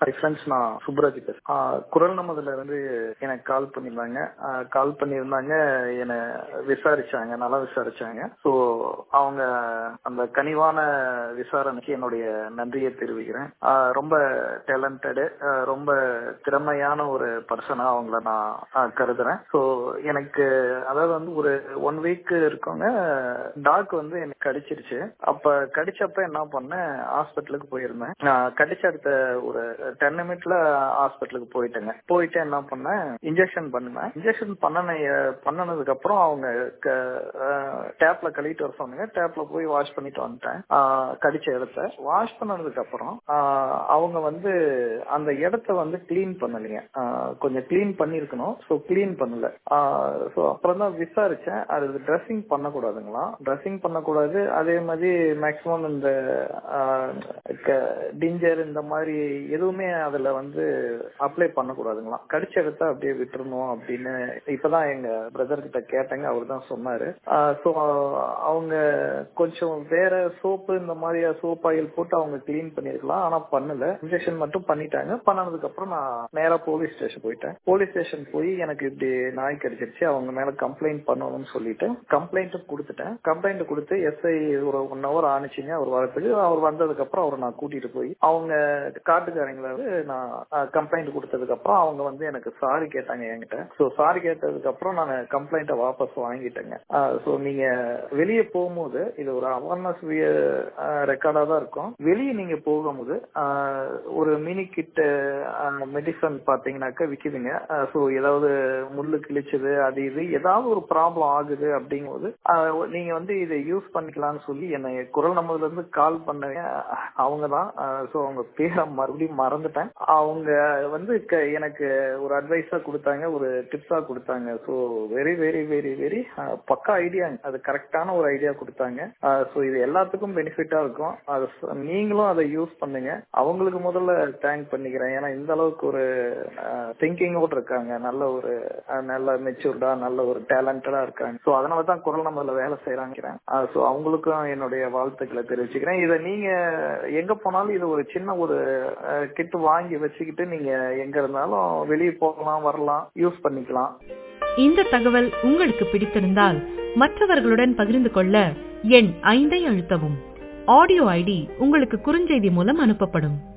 friends நான் சுப்ராஜ் பேசுறேன் குரல் நமதுல இருந்து எனக்கு கால் பண்ணியிருந்தாங்க கால் பண்ணியிருந்தாங்க என்னை விசாரிச்சாங்க நல்லா விசாரிச்சாங்க ஸோ அவங்க அந்த கனிவான விசாரணைக்கு என்னுடைய நன்றியை தெரிவிக்கிறேன் ரொம்ப டேலண்டடு ரொம்ப திறமையான ஒரு பர்சனா அவங்கள நான் கருதுறேன் ஸோ எனக்கு அதாவது வந்து ஒரு ஒன் வீக் இருக்கவங்க டாக் வந்து எனக்கு கடிச்சிருச்சு அப்ப கடிச்சப்ப என்ன பண்ணேன் ஹாஸ்பிட்டலுக்கு போயிருந்தேன் கடிச்ச அடுத்த ஒரு டென் மினிட்ல ஹாஸ்பிட்டலுக்கு போயிட்டேங்க போயிட்டு என்ன பண்ணேன் இன்ஜெக்ஷன் பண்ணுனேன் இன்ஜெக்ஷன் பண்ணன பண்ணனதுக்கு அப்புறம் அவங்க டேப்ல கழுவிட்டு வர சொன்னாங்க டேப்ல போய் வாஷ் பண்ணிட்டு வந்துட்டேன் கடிச்ச இடத்த வாஷ் பண்ணதுக்கு அப்புறம் அவங்க வந்து அந்த இடத்த வந்து கிளீன் பண்ணலைங்க கொஞ்சம் கிளீன் பண்ணிருக்கணும் ஸோ கிளீன் பண்ணல ஸோ அப்புறம் தான் விசாரிச்சேன் அது ட்ரெஸ்ஸிங் பண்ணக்கூடாதுங்களா ட்ரெஸ்ஸிங் பண்ணக்கூடாது அதே மாதிரி மேக்சிமம் இந்த டிஞ்சர் இந்த மாதிரி எதுவுமே அதுல வந்து அப்ளை பண்ணக்கூடாதுங்களா கடிச்ச இடத்த அப்படியே விட்டுறணும் அப்படின்னு இப்பதான் எங்க பிரதர் கிட்ட கேட்டேங்க அவர் தான் சொன்னாரு ஸோ அவங்க கொஞ்சம் வேற சோப்பு இந்த மாதிரி சோப் ஆயில் போட்டு அவங்க கிளீன் பண்ணிருக்கலாம் ஆனா பண்ணல இன்ஜெக்ஷன் மட்டும் பண்ணிட்டாங்க பண்ணனதுக்கு அப்புறம் நான் நேரா போலீஸ் ஸ்டேஷன் போயிட்டேன் போலீஸ் ஸ்டேஷன் போய் எனக்கு இப்படி நாய் கடிச்சிருச்சு அவங்க மேல கம்ப்ளைண்ட் பண்ணணும்னு சொல்லிட்டு கம்ப்ளைண்ட் கொடுத்துட்டேன் கம்ப்ளைண்ட் கொடுத்து எஸ்ஐ ஒரு ஒன் ஹவர் ஆனிச்சுங்க அவர் வரத்துக்கு அவர் வந்ததுக்கு அப்புறம் அவரை நான் கூட்டிட்டு போய் அவங்க காட்டுக்காரங்களாவது நான் கம்ப்ளைண்ட் கொடுத்ததுக்கு அப்புறம் அவங்க வந்து எனக்கு சாரி கேட்டாங்க என்கிட்ட ஸோ சாரி கேட்டதுக்கு அப்புறம் நான் கம்ப்ளைண்ட்டை வாபஸ் வாங்கிட்டேங்க ஸோ நீங்க வெளியே போகும்போது இது ஒரு அவேர்னஸ் ரெக்கார்டா தான் இருக்கும் வெளியே நீங்க போகும்போது ஒரு மினி கிட் மெடிசன் பாத்தீங்கன்னாக்கா விக்குதுங்க ஸோ ஏதாவது முள்ளு கிழிச்சது அது இது ஏதாவது ஒரு ப்ராப்ளம் ஆகுது அப்படிங்கும்போது நீங்க வந்து இதை யூஸ் பண்ணிக்கலாம்னு சொல்லி என்னை குரல் நம்மதுல இருந்து கால் பண்ணவங்க அவங்க தான் ஸோ அவங்க பேரை மறுபடியும் மறந்துட்டேன் அவங்க வந்து எனக்கு ஒரு அட்வைஸா கொடுத்தாங்க ஒரு டிப்ஸா கொடுத்தாங்க so very very very very பக்கா ஐடியா அது கரெக்டான ஒரு ஐடியா கொடுத்தாங்க ஸோ இது எல்லாத்துக்கும் பெனிஃபிட்டா இருக்கும் அது நீங்களும் அதை யூஸ் பண்ணுங்க அவங்களுக்கு முதல்ல தேங்க் பண்ணிக்கிறேன் ஏன்னா இந்த அளவுக்கு ஒரு திங்கிங்கோடு இருக்காங்க நல்ல ஒரு நல்ல மெச்சூர்டா நல்ல ஒரு டேலண்டடா இருக்காங்க ஸோ அதனால தான் குரல் நம்மள வேலை செய்யறாங்க ஸோ அவங்களுக்கும் என்னுடைய வாழ்த்துக்களை தெரிவிச்சுக்கிறேன் இதை நீங்க எங்க போனாலும் இது ஒரு சின்ன ஒரு கிட் வாங்கி வச்சுக்கிட்டு நீங்க எங்க இருந்தாலும் வெளியே போகலாம் வரலாம் யூஸ் பண்ணிக்கலாம் இந்த தகவல் உங்களுக்கு பிடித்திருந்தால் மற்றவர்களுடன் பகிர்ந்து கொள்ள எண் ஐந்தை அழுத்தவும் ஆடியோ ஐடி உங்களுக்கு குறுஞ்செய்தி மூலம் அனுப்பப்படும்